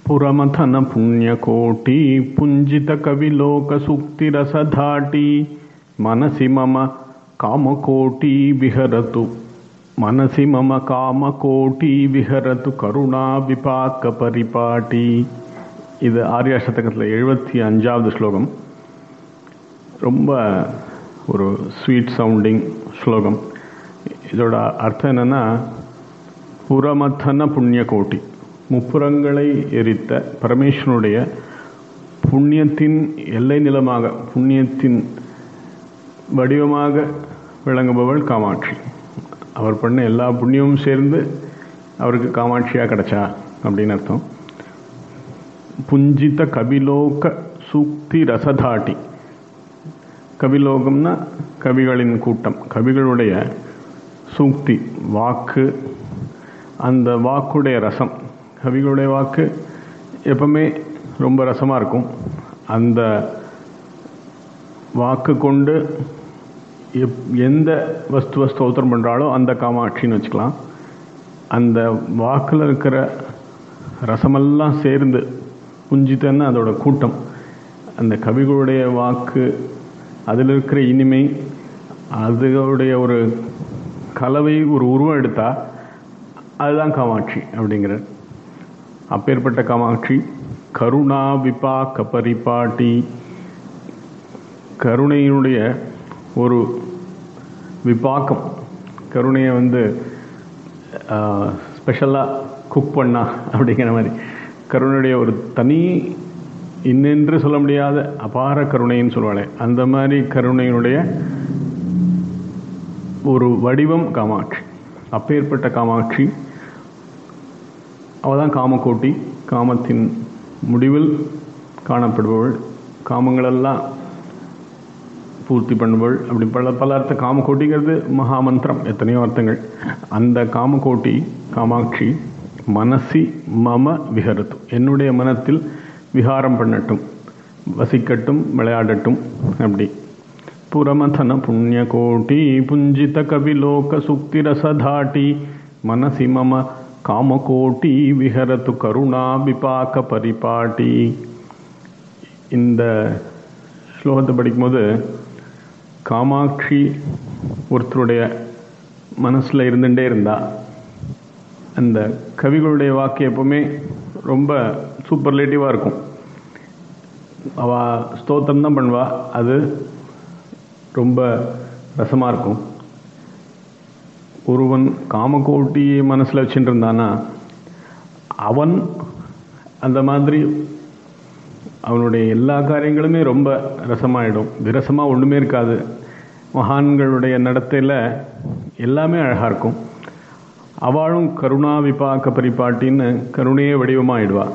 पुरमथन पुण्यकोटि पुञ्जितकविलोकसुक्तिरसधाटी मनसि मम कामकोटि विहरतु मनसि मम காமகோட்டி விஹரத்து கருணா விபாக்க பரிபாட்டி இது ஆர்யா சதகத்தில் எழுபத்தி அஞ்சாவது ஸ்லோகம் ரொம்ப ஒரு ஸ்வீட் சவுண்டிங் ஸ்லோகம் இதோட அர்த்தம் என்னென்னா புறமத்தன புண்ணிய கோட்டி முப்புறங்களை எரித்த பரமேஸ்வரனுடைய புண்ணியத்தின் எல்லை நிலமாக புண்ணியத்தின் வடிவமாக விளங்குபவள் காமாட்சி அவர் பண்ண எல்லா புண்ணியமும் சேர்ந்து அவருக்கு காமாட்சியாக கிடைச்சா அப்படின்னு அர்த்தம் புஞ்சித கபிலோக சூக்தி ரசதாட்டி கவிலோகம்னா கவிகளின் கூட்டம் கவிகளுடைய சூக்தி வாக்கு அந்த வாக்குடைய ரசம் கவிகளுடைய வாக்கு எப்பவுமே ரொம்ப ரசமாக இருக்கும் அந்த வாக்கு கொண்டு எப் எந்த வஸ்துவை ஸ்தோத்திரம் பண்ணுறாலோ அந்த காமாட்சின்னு வச்சுக்கலாம் அந்த வாக்கில் இருக்கிற ரசமெல்லாம் சேர்ந்து புஞ்சித்தன்னு அதோட கூட்டம் அந்த கவிகளுடைய வாக்கு அதில் இருக்கிற இனிமை அதோடைய ஒரு கலவை ஒரு உருவம் எடுத்தால் அதுதான் காமாட்சி அப்படிங்கிற அப்பேற்பட்ட காமாட்சி கருணா விபாக்க பரிபாட்டி கருணையினுடைய ஒரு விபாக்கம் கருணையை வந்து ஸ்பெஷலாக குக் பண்ணா அப்படிங்கிற மாதிரி கருணையுடைய ஒரு தனி இன்னென்று சொல்ல முடியாத அபார கருணைன்னு சொல்லுவாளே அந்த மாதிரி கருணையினுடைய ஒரு வடிவம் காமாட்சி அப்பேற்பட்ட காமாட்சி அவள் தான் காமக்கோட்டி காமத்தின் முடிவில் காணப்படுபவள் காமங்களெல்லாம் பூர்த்தி பண்ணுவள் அப்படி பல பல அர்த்த காமக்கோட்டிங்கிறது மகாமந்திரம் எத்தனையோ அர்த்தங்கள் அந்த காமக்கோட்டி காமாட்சி மனசி மம விஹரத்து என்னுடைய மனத்தில் விஹாரம் பண்ணட்டும் வசிக்கட்டும் விளையாடட்டும் அப்படி புரமதன புண்ணியகோட்டி புஞ்சித கவிலோக சுக்திரசதாட்டி மனசி மம காமகோட்டி விஹரத்து கருணா விபாக்க பரிபாட்டி இந்த ஸ்லோகத்தை படிக்கும்போது காமாட்சி ஒருத்தருடைய மனசில் இருந்துகிட்டே இருந்தா அந்த கவிகளுடைய வாக்கு எப்பவுமே ரொம்ப சூப்பர்லேட்டிவாக இருக்கும் அவள் ஸ்தோத்திரம் தான் பண்ணுவா அது ரொம்ப ரசமாக இருக்கும் ஒருவன் காமக்கோட்டியை மனசில் வச்சுட்டு இருந்தானா அவன் அந்த மாதிரி அவனுடைய எல்லா காரியங்களுமே ரொம்ப ரசமாயிடும் விரசமாக ஒன்றுமே இருக்காது மகான்களுடைய நடத்தையில் எல்லாமே அழகாக இருக்கும் அவளும் கருணா விபாக்க பரிபாட்டின்னு கருணையே வடிவமாகிடுவா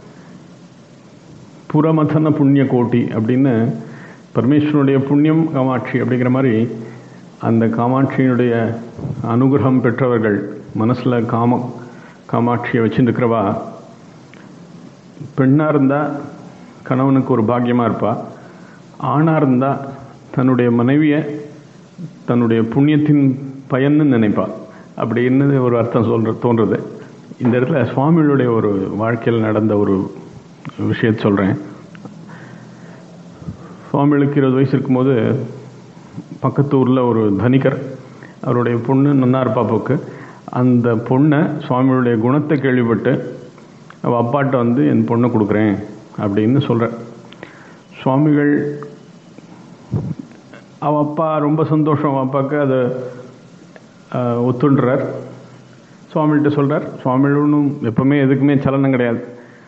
புறமதன புண்ணிய கோட்டி அப்படின்னு பரமேஸ்வரனுடைய புண்ணியம் காமாட்சி அப்படிங்கிற மாதிரி அந்த காமாட்சியினுடைய அனுகிரகம் பெற்றவர்கள் மனசில் காம காமாட்சியை வச்சுருக்கிறவா பெண்ணாக இருந்தால் கணவனுக்கு ஒரு பாக்கியமாக இருப்பாள் ஆணாக இருந்தால் தன்னுடைய மனைவியை தன்னுடைய புண்ணியத்தின் பயன்னு நினைப்பாள் அப்படின்னு ஒரு அர்த்தம் சொல்கிற தோன்றுறது இந்த இடத்துல சுவாமிகளுடைய ஒரு வாழ்க்கையில் நடந்த ஒரு விஷயத்தை சொல்கிறேன் சுவாமிகளுக்கு இருபது வயசு இருக்கும்போது பக்கத்து ஊரில் ஒரு தனிகர் அவருடைய பொண்ணு நன்னா இருப்பா போக்கு அந்த பொண்ணை சுவாமியுடைய குணத்தை கேள்விப்பட்டு அவள் அப்பாட்ட வந்து என் பொண்ணை கொடுக்குறேன் அப்படின்னு சொல்கிறேன் சுவாமிகள் அவள் அப்பா ரொம்ப சந்தோஷம் அவள் அப்பாவுக்கு அதை ஒத்துன்றார் சுவாமிகிட்ட சொல்கிறார் சுவாமிகள் ஒன்றும் எப்பவுமே எதுக்குமே சலனம் கிடையாது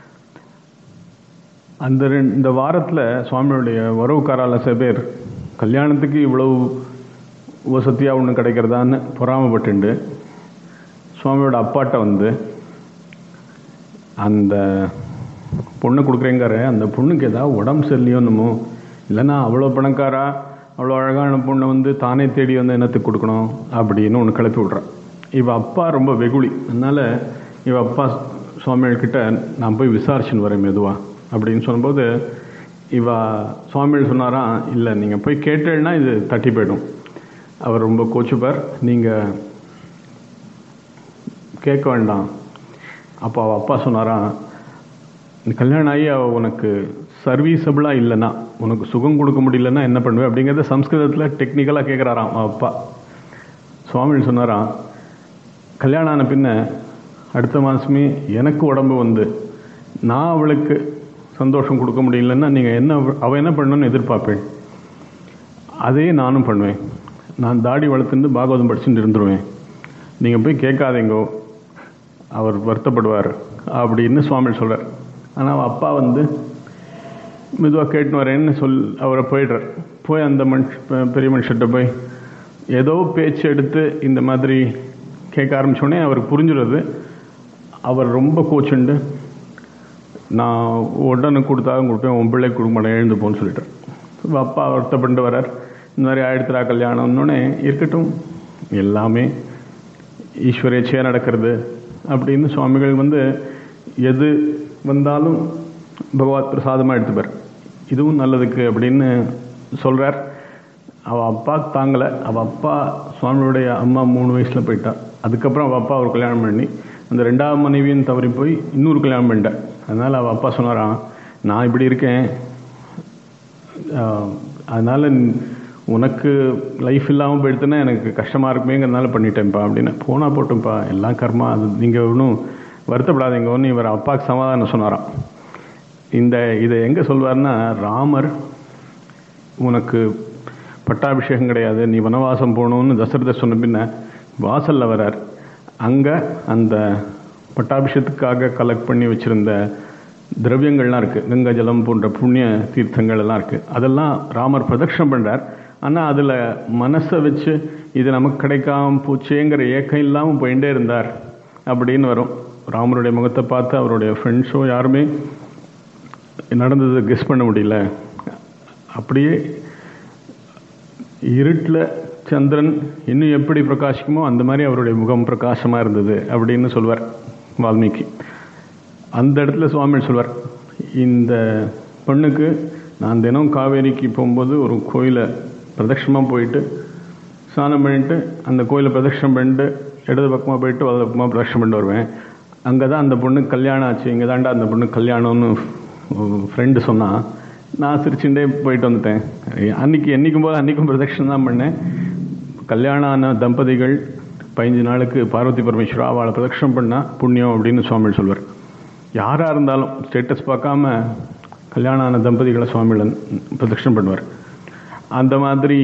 அந்த ரெண்டு இந்த வாரத்தில் சுவாமியுடைய வரவுக்காரால சில பேர் கல்யாணத்துக்கு இவ்வளவு வசதியாக ஒன்று கிடைக்கிறதான்னு பொறாமப்பட்டுண்டு சுவாமியோட அப்பாட்ட வந்து அந்த பொண்ணு கொடுக்குறேங்கார அந்த பொண்ணுக்கு ஏதாவது உடம்பு சரியில்லையோன்னுமோ இல்லைன்னா அவ்வளோ பணக்காரா அவ்வளோ அழகான பொண்ணை வந்து தானே தேடி வந்து என்னத்துக்கு கொடுக்கணும் அப்படின்னு ஒன்று கிளப்பி விட்றான் இவ அப்பா ரொம்ப வெகுளி அதனால் இவ அப்பா சுவாமிகள்கிட்ட நான் போய் விசாரிச்சுன்னு வரேன் மெதுவாக அப்படின்னு சொல்லும்போது இவ சுவாமிகள் சொன்னாராம் இல்லை நீங்கள் போய் கேட்டேன்னா இது தட்டி போயிடும் அவர் ரொம்ப கோச்சுப்பார் நீங்கள் கேட்க வேண்டாம் அப்போ அவள் அப்பா சொன்னாராம் நீ கல்யாணம் ஆகி அவ உனக்கு சர்வீசபிளாக இல்லைன்னா உனக்கு சுகம் கொடுக்க முடியலன்னா என்ன பண்ணுவேன் அப்படிங்கிறத சம்ஸ்கிருதத்தில் டெக்னிக்கலாக கேட்குறாராம் அவன் அப்பா சுவாமி சொன்னாராம் கல்யாணம் ஆன பின்ன அடுத்த மாதமே எனக்கு உடம்பு வந்து நான் அவளுக்கு சந்தோஷம் கொடுக்க முடியலன்னா நீங்கள் என்ன அவள் என்ன பண்ணணும்னு எதிர்பார்ப்பேன் அதே நானும் பண்ணுவேன் நான் தாடி வளர்த்துட்டு பாகவதம் படிச்சுட்டு இருந்துருவேன் நீங்கள் போய் கேட்காதீங்கோ அவர் வருத்தப்படுவார் அப்படின்னு சுவாமி சொல்கிறார் ஆனால் அவள் அப்பா வந்து மெதுவாக கேட்டுன்னு வரேன்னு சொல் அவரை போயிடுறார் போய் அந்த மனுஷ பெரிய மனுஷர்கிட்ட போய் ஏதோ பேச்சு எடுத்து இந்த மாதிரி கேட்க ஆரம்பித்தோடனே அவருக்கு புரிஞ்சுடுறது அவர் ரொம்ப கோச்சுண்டு நான் உடனே கொடுத்தாலும் கொடுப்பேன் உன் பிள்ளை கொடுக்க மாட்டேன் எழுந்து போன்னு சொல்லிட்டார் இப்ப அப்பா வருத்தப்பட்டு வரார் இந்த மாதிரி ஆயிடுத்துரா கல்யாணம்னோடனே இருக்கட்டும் எல்லாமே ஈஸ்வரேச்சையாக நடக்கிறது அப்படின்னு சுவாமிகள் வந்து எது வந்தாலும் பகவத் பிரசாதமாக எடுத்துப்பார் இதுவும் நல்லதுக்கு அப்படின்னு சொல்கிறார் அவள் அப்பா தாங்கலை அவள் அப்பா சுவாமியுடைய அம்மா மூணு வயசில் போயிட்டா அதுக்கப்புறம் அவள் அப்பா ஒரு கல்யாணம் பண்ணி அந்த ரெண்டாவது மனைவியும் தவறி போய் இன்னொரு கல்யாணம் பண்ணிட்டார் அதனால் அவள் அப்பா சொன்னாராம் நான் இப்படி இருக்கேன் ஆஹ், அதனால் உனக்கு லைஃப் இல்லாமல் போயிடுத்துன்னா எனக்கு கஷ்டமாக இருக்குமேங்கிறதுனால பண்ணிட்டேன்ப்பா அப்படின்னு போனால் போட்டும்ப்பா எல்லாம் கர்மா அது நீங்கள் ஒன்றும் வருத்தப்படாதீங்க ஒன்று இவர் அப்பாவுக்கு சமாதானம் சொன்னாராம் இந்த இதை எங்கே சொல்வார்னா ராமர் உனக்கு பட்டாபிஷேகம் கிடையாது நீ வனவாசம் போகணும்னு தசரதர் சொன்ன பின்ன வாசலில் வரார் அங்கே அந்த பட்டாபிஷேகத்துக்காக கலெக்ட் பண்ணி வச்சுருந்த திரவியங்கள்லாம் இருக்குது கங்கா ஜலம் போன்ற புண்ணிய தீர்த்தங்கள் எல்லாம் இருக்குது அதெல்லாம் ராமர் பிரதட்சணம் பண்ணுறார் ஆனால் அதில் மனசை வச்சு இது நமக்கு கிடைக்காம போச்சேங்கிற ஏக்கம் இல்லாமல் போயிட்டே இருந்தார் அப்படின்னு வரும் ராமருடைய முகத்தை பார்த்து அவருடைய ஃப்ரெண்ட்ஸோ யாருமே நடந்ததை கெஸ் பண்ண முடியல அப்படியே இருட்டில் சந்திரன் இன்னும் எப்படி பிரகாசிக்குமோ அந்த மாதிரி அவருடைய முகம் பிரகாசமாக இருந்தது அப்படின்னு சொல்வார் வால்மீகி அந்த இடத்துல சுவாமி சொல்வார் இந்த பெண்ணுக்கு நான் தினம் காவேரிக்கு போகும்போது ஒரு கோயிலை பிரதட்சணமாக போயிட்டு ஸ்நானம் பண்ணிட்டு அந்த கோயிலை பிரதட்சணம் பண்ணிட்டு இடது பக்கமாக போயிட்டு வலது பக்கமாக பிரதட்சணம் பண்ணிட்டு வருவேன் அங்கே தான் அந்த பொண்ணுக்கு கல்யாணம் ஆச்சு இங்கே தாண்டா அந்த பொண்ணுக்கு கல்யாணம்னு ஃப்ரெண்டு சொன்னான் நான் சிரிச்சுட்டே போயிட்டு வந்துட்டேன் அன்னைக்கு என்னைக்கும் போது அன்றைக்கும் பிரதட்சணம் தான் பண்ணேன் கல்யாணம் ஆன தம்பதிகள் பதினஞ்சு நாளுக்கு பார்வதி பரமேஸ்வரா அவளை பிரதட்சணம் பண்ணால் புண்ணியம் அப்படின்னு சுவாமி சொல்வார் யாராக இருந்தாலும் ஸ்டேட்டஸ் பார்க்காம கல்யாணம் ஆன தம்பதிகளை சுவாமிகள் பிரதட்சணம் பண்ணுவார் அந்த மாதிரி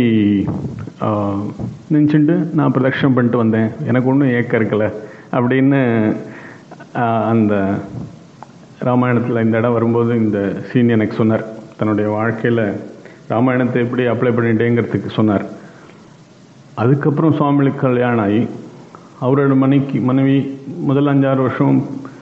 நினச்சிட்டு நான் பிரதட்சணம் பண்ணிட்டு வந்தேன் எனக்கு ஒன்றும் ஏக்கம் இருக்கலை அப்படின்னு ஆஹ், அந்த ராமாயணத்தில் இந்த இடம் வரும்போது இந்த சீன் எனக்கு சொன்னார் தன்னுடைய வாழ்க்கையில் ராமாயணத்தை எப்படி அப்ளை பண்ணிட்டேங்கிறதுக்கு சொன்னார் அதுக்கப்புறம் சுவாமிகளுக்கு கல்யாணம் ஆகி அவரோட மனைக்கு மனைவி முதல் அஞ்சாறு வருஷம்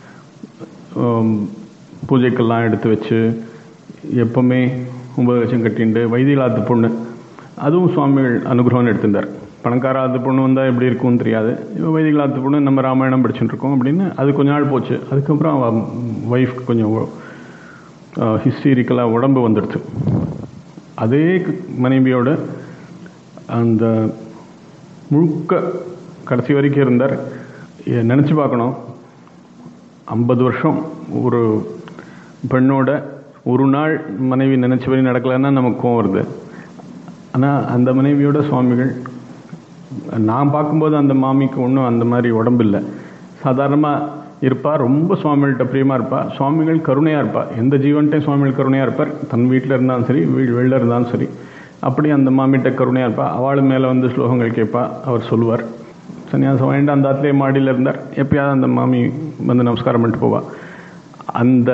ஆம், பூஜைக்கெல்லாம் எடுத்து வச்சு எப்பவுமே ஒன்பது லட்சம் கட்டிண்டு வைத்தியலாத்து பொண்ணு அதுவும் சுவாமிகள் அனுகிரகம்னு எடுத்திருந்தார் பணக்காராத்து பொண்ணு வந்தால் எப்படி இருக்கும்னு தெரியாது இப்போ வைதிகளாத்து பொண்ணு நம்ம ராமாயணம் படிச்சுட்டு இருக்கோம் அப்படின்னு அது கொஞ்ச நாள் போச்சு அதுக்கப்புறம் அவ ஒய்ஃப் கொஞ்சம் ஹிஸ்டீரிக்கலாக உடம்பு வந்துடுச்சு அதே க- மனைவியோட அந்த முழுக்க கடைசி வரைக்கும் இருந்தார் நினச்சி பார்க்கணும் ஐம்பது வருஷம் ஒரு பெண்ணோட ஒரு நாள் மனைவி நினச்சபடி நடக்கலைன்னா நமக்கு கோவம் வருது ஆனால் அந்த மனைவியோட சுவாமிகள் நான் பார்க்கும்போது அந்த மாமிக்கு ஒன்றும் அந்த மாதிரி உடம்பு இல்லை சாதாரணமாக இருப்பா ரொம்ப சுவாமிகள்கிட்ட பிரியமாக இருப்பா சுவாமிகள் கருணையாக இருப்பா எந்த ஜீவன்ட்டையும் சுவாமிகள் கருணையாக இருப்பார் தன் வீட்டில் இருந்தாலும் சரி வீடு வெளில இருந்தாலும் சரி அப்படி அந்த மாமிகிட்ட கருணையாக இருப்பா அவள் மேலே வந்து ஸ்லோகங்கள் கேட்பா அவர் சொல்லுவார் சன்னியாசம் வாங்கிட்டு அந்த ஆத்திலே மாடியில் இருந்தார் எப்பயாவது அந்த மாமி வந்து நமஸ்காரம் பண்ணிட்டு போவா அந்த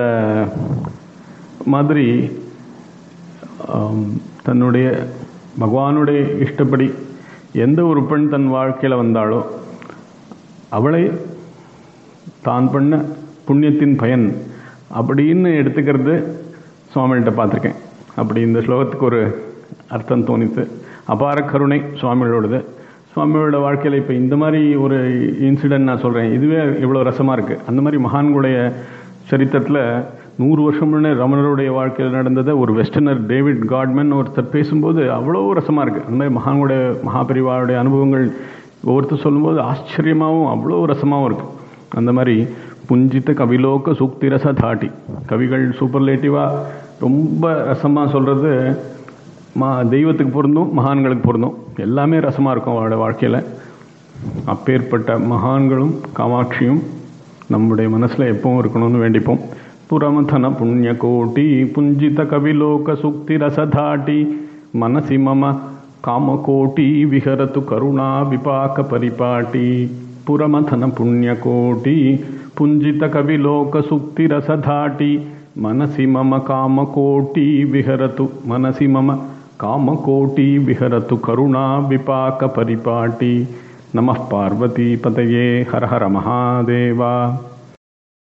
மாதிரி ஆம், தன்னுடைய பகவானுடைய இஷ்டப்படி எந்த ஒரு பெண் தன் வாழ்க்கையில் வந்தாலோ அவளை தான் பண்ண புண்ணியத்தின் பயன் அப்படின்னு எடுத்துக்கிறது சுவாமிகிட்ட பார்த்துருக்கேன் அப்படி இந்த ஸ்லோகத்துக்கு ஒரு அர்த்தம் தோணித்து அபார கருணை சுவாமிகளோடது சுவாமியோட வாழ்க்கையில் இப்போ இந்த மாதிரி ஒரு இன்சிடென்ட் நான் சொல்கிறேன் இதுவே இவ்வளோ ரசமாக இருக்குது அந்த மாதிரி மகான்களுடைய சரித்திரத்தில் நூறு வருஷம் முன்னே ரமணருடைய வாழ்க்கையில் நடந்ததை ஒரு வெஸ்டர்னர் டேவிட் காட்மன் ஒருத்தர் பேசும்போது அவ்வளோ ரசமாக இருக்குது அந்த மாதிரி மகான்களுடைய மகாபரிவாருடைய அனுபவங்கள் ஒவ்வொருத்தர் சொல்லும்போது ஆச்சரியமாகவும் அவ்வளோ ரசமாகவும் இருக்குது அந்த மாதிரி புஞ்சித்த கவிலோக சூக்திரச தாட்டி கவிகள் சூப்பர்லேட்டிவாக ரொம்ப ரசமாக சொல்கிறது மா தெய்வத்துக்கு பொருந்தும் மகான்களுக்கு பொருந்தும் எல்லாமே ரசமாக இருக்கும் அவளோட வாழ்க்கையில் அப்பேற்பட்ட மகான்களும் காமாட்சியும் நம்முடைய மனசில் எப்பவும் இருக்கணும்னு வேண்டிப்போம் புரமதன புண்ணியகோட்டி புஞ்சித கவிலோக சுக்தி ரசதாட்டி மனசி மம காமகோட்டி விஹரத்து கருணா விபாக பரிபாட்டி புரமதன புண்ணியகோட்டி புஞ்சித கவிலோக சுக்தி ரசதாட்டி மனசி மம காமகோட்டி விஹரத்து மனசி மம காமகோட்டி விஹரத்து கருணா விபாக பரிபாட்டி நமः பார்வதி பதயே ஹர ஹர மகாதேவா